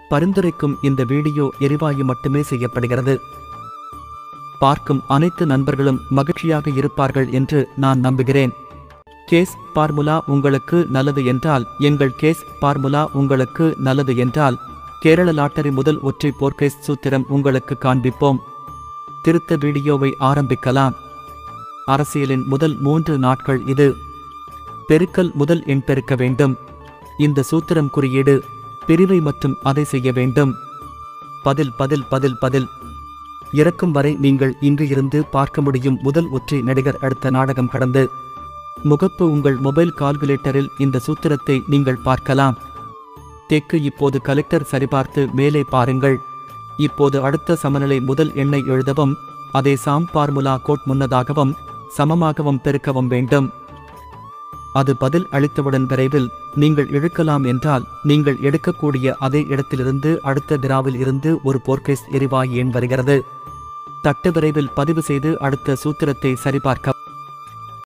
பரிந்துரைக்கும் இந்த வீடியோ எரிவாயு மட்டுமே செய்யப்படுகிறது பார்க்கும் அனைத்து நண்பர்களும் மகிழ்ச்சியாக இருப்பார்கள் என்று நான் நம்புகிறேன் கேஸ் பார்முலா உங்களுக்கு நல்லது என்றால் எங்கள் கேஸ் பார்முலா உங்களுக்கு நல்லது என்றால் கேரள லாட்டரி முதல் ஒற்றை போர்கேஸ் சூத்திரம் உங்களுக்கு காண்பிப்போம் திருத்த வீடியோவை ஆரம்பிக்கலாம் அரசியலின் முதல் மூன்று நாட்கள் இது பெருக்கல் முதல் எண் பெருக்க வேண்டும் இந்த சூத்திரம் குறியீடு பிரிவை மற்றும் அதை செய்ய வேண்டும் பதில் பதில் பதில் பதில் இறக்கும் வரை நீங்கள் இங்கு இருந்து பார்க்க முடியும் முதல் ஒற்றை நடிகர் அடுத்த நாடகம் கடந்து முகப்பு உங்கள் மொபைல் கால்குலேட்டரில் இந்த சூத்திரத்தை நீங்கள் பார்க்கலாம் தெற்கு இப்போது கலெக்டர் சரிபார்த்து மேலே பாருங்கள் இப்போது அடுத்த சமநிலை முதல் எண்ணை எழுதவும் அதை சாம் பார்முலா கோட் முன்னதாகவும் சமமாகவும் பெருக்கவும் வேண்டும் அது பதில் அளித்தவுடன் விரைவில் நீங்கள் இழுக்கலாம் என்றால் நீங்கள் எடுக்கக்கூடிய அதே இடத்திலிருந்து அடுத்த திராவில் இருந்து ஒரு போர்க்கேஸ் எரிவாயு எண் வருகிறது தட்டு விரைவில் பதிவு செய்து அடுத்த சூத்திரத்தை சரிபார்க்க